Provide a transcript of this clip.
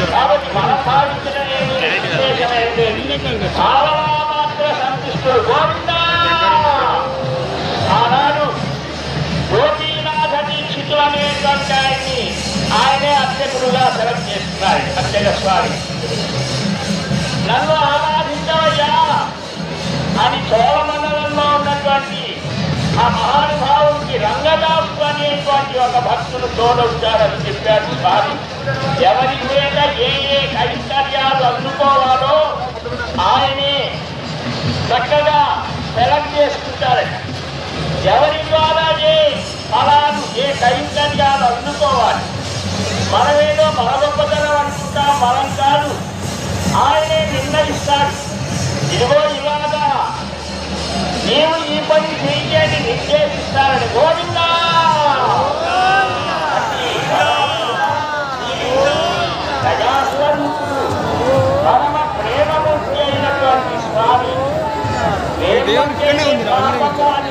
కాబట్టి మనం భావించిన విశేషమైనది చాలా మాత్ర సంతుష్టుడు గోవిందా ఆనాడు గోపీనాథ దీక్షితులు అనేటువంటి ఆయన్ని ఆయనే అర్చకుడుగా సెలెక్ట్ చేస్తున్నాడు అర్చక స్వామి నన్ను ఆరాధించవయ్యా అని చోళమండలంలో ఉన్నటువంటి ఆ మహానుభావుడికి రంగదాసు అనేటువంటి ఒక భక్తుడు తోడొచ్చారని చెప్పాడు స్వామి ఎవరి చేత ఏ ఏ కైంకర్యాలు అందుకోవాలో ఆయనే చక్కగా సెలెక్ట్ చేసుకుంటారట ఎవరి ద్వారా ఏ ఫలాలు ఏ కైంకర్యాలు అందుకోవాలి మనమేదో మన గొప్పతనం అనుకుంటాం మనం కాదు ఆయనే నిర్ణయిస్తాడు ఇదిగో ఇలాగా నీవు ఈ పని చేయని నిర్దేశిస్తారని గోవిందా దయాస్వరూపుడు పరమ ప్రేమమూర్తి అయినటువంటి స్వామి దేవుడు ఇక్కడనే ఉంది రా, పాపము